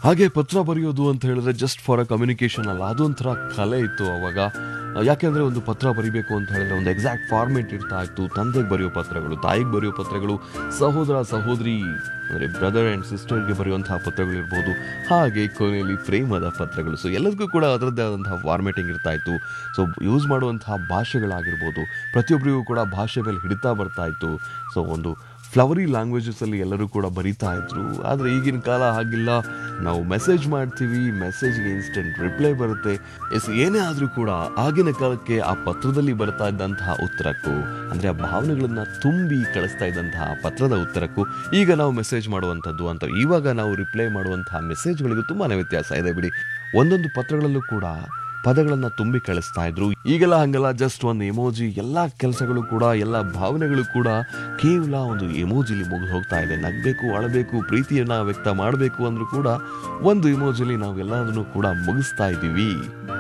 ಹಾಗೆ ಪತ್ರ ಬರೆಯೋದು ಅಂತ ಹೇಳಿದ್ರೆ ಜಸ್ಟ್ ಫಾರ್ ಅ ಕಮ್ಯುನಿಕೇಶನ್ ಅಲ್ಲ ಅದೊಂಥರ ಕಲೆ ಇತ್ತು ಅವಾಗ ಯಾಕೆಂದ್ರೆ ಒಂದು ಪತ್ರ ಬರಿಬೇಕು ಅಂತ ಹೇಳಿದ್ರೆ ಒಂದು ಎಕ್ಸಾಕ್ಟ್ ಫಾರ್ಮೇಟ್ ಇರ್ತಾ ಇತ್ತು ತಂದೆಗೆ ಬರೆಯೋ ಪತ್ರಗಳು ತಾಯಿಗೆ ಬರೆಯೋ ಪತ್ರಗಳು ಸಹೋದರ ಸಹೋದರಿ ಅಂದರೆ ಬ್ರದರ್ ಆ್ಯಂಡ್ ಸಿಸ್ಟರ್ಗೆ ಬರೆಯುವಂತಹ ಪತ್ರಗಳಿರ್ಬೋದು ಹಾಗೆ ಕೊನೆಯಲ್ಲಿ ಪ್ರೇಮದ ಪತ್ರಗಳು ಸೊ ಎಲ್ಲದಕ್ಕೂ ಕೂಡ ಅದರದ್ದೇ ಆದಂತಹ ಫಾರ್ಮೇಟಿಂಗ್ ಇರ್ತಾ ಇತ್ತು ಸೊ ಯೂಸ್ ಮಾಡುವಂತಹ ಭಾಷೆಗಳಾಗಿರ್ಬೋದು ಪ್ರತಿಯೊಬ್ಬರಿಗೂ ಕೂಡ ಭಾಷೆ ಮೇಲೆ ಹಿಡಿತಾ ಬರ್ತಾ ಇತ್ತು ಸೊ ಒಂದು ಫ್ಲವರಿ ಲ್ಯಾಂಗ್ವೇಜಸಲ್ಲಿ ಎಲ್ಲರೂ ಕೂಡ ಬರಿತಾ ಇದ್ರು ಆದರೆ ಈಗಿನ ಕಾಲ ಹಾಗಿಲ್ಲ ನಾವು ಮೆಸೇಜ್ ಮಾಡ್ತೀವಿ ಮೆಸೇಜ್ಗೆ ಇನ್ಸ್ಟೆಂಟ್ ರಿಪ್ಲೈ ಬರುತ್ತೆ ಎಸ್ ಏನೇ ಆದರೂ ಕೂಡ ಆಗಿನ ಕಾಲಕ್ಕೆ ಆ ಪತ್ರದಲ್ಲಿ ಬರ್ತಾ ಇದ್ದಂತಹ ಉತ್ತರಕ್ಕೂ ಅಂದರೆ ಆ ಭಾವನೆಗಳನ್ನು ತುಂಬಿ ಕಳಿಸ್ತಾ ಇದ್ದಂತಹ ಆ ಪತ್ರದ ಉತ್ತರಕ್ಕೂ ಈಗ ನಾವು ಮೆಸೇಜ್ ಮಾಡುವಂಥದ್ದು ಅಂತ ಇವಾಗ ನಾವು ರಿಪ್ಲೈ ಮಾಡುವಂತಹ ಮೆಸೇಜ್ಗಳಿಗೂ ತುಂಬಾ ವ್ಯತ್ಯಾಸ ಇದೆ ಬಿಡಿ ಒಂದೊಂದು ಪತ್ರಗಳಲ್ಲೂ ಕೂಡ ಪದಗಳನ್ನು ತುಂಬಿ ಕಳಿಸ್ತಾ ಇದ್ರು ಈಗೆಲ್ಲ ಹಂಗಲ್ಲ ಜಸ್ಟ್ ಒಂದು ಎಮೋಜಿ ಎಲ್ಲ ಕೆಲಸಗಳು ಕೂಡ ಎಲ್ಲ ಭಾವನೆಗಳು ಕೂಡ ಕೇವಲ ಒಂದು ಎಮೋಜಿಲಿ ಮುಗಿದು ಹೋಗ್ತಾ ಇದೆ ನಗಬೇಕು ಅಳಬೇಕು ಪ್ರೀತಿಯನ್ನ ವ್ಯಕ್ತ ಮಾಡಬೇಕು ಅಂದ್ರೂ ಕೂಡ ಒಂದು ಎಮೋಜಿಲಿ ನಾವು ಎಲ್ಲದನ್ನು ಕೂಡ ಮುಗಿಸ್ತಾ ಇದ್ದೀವಿ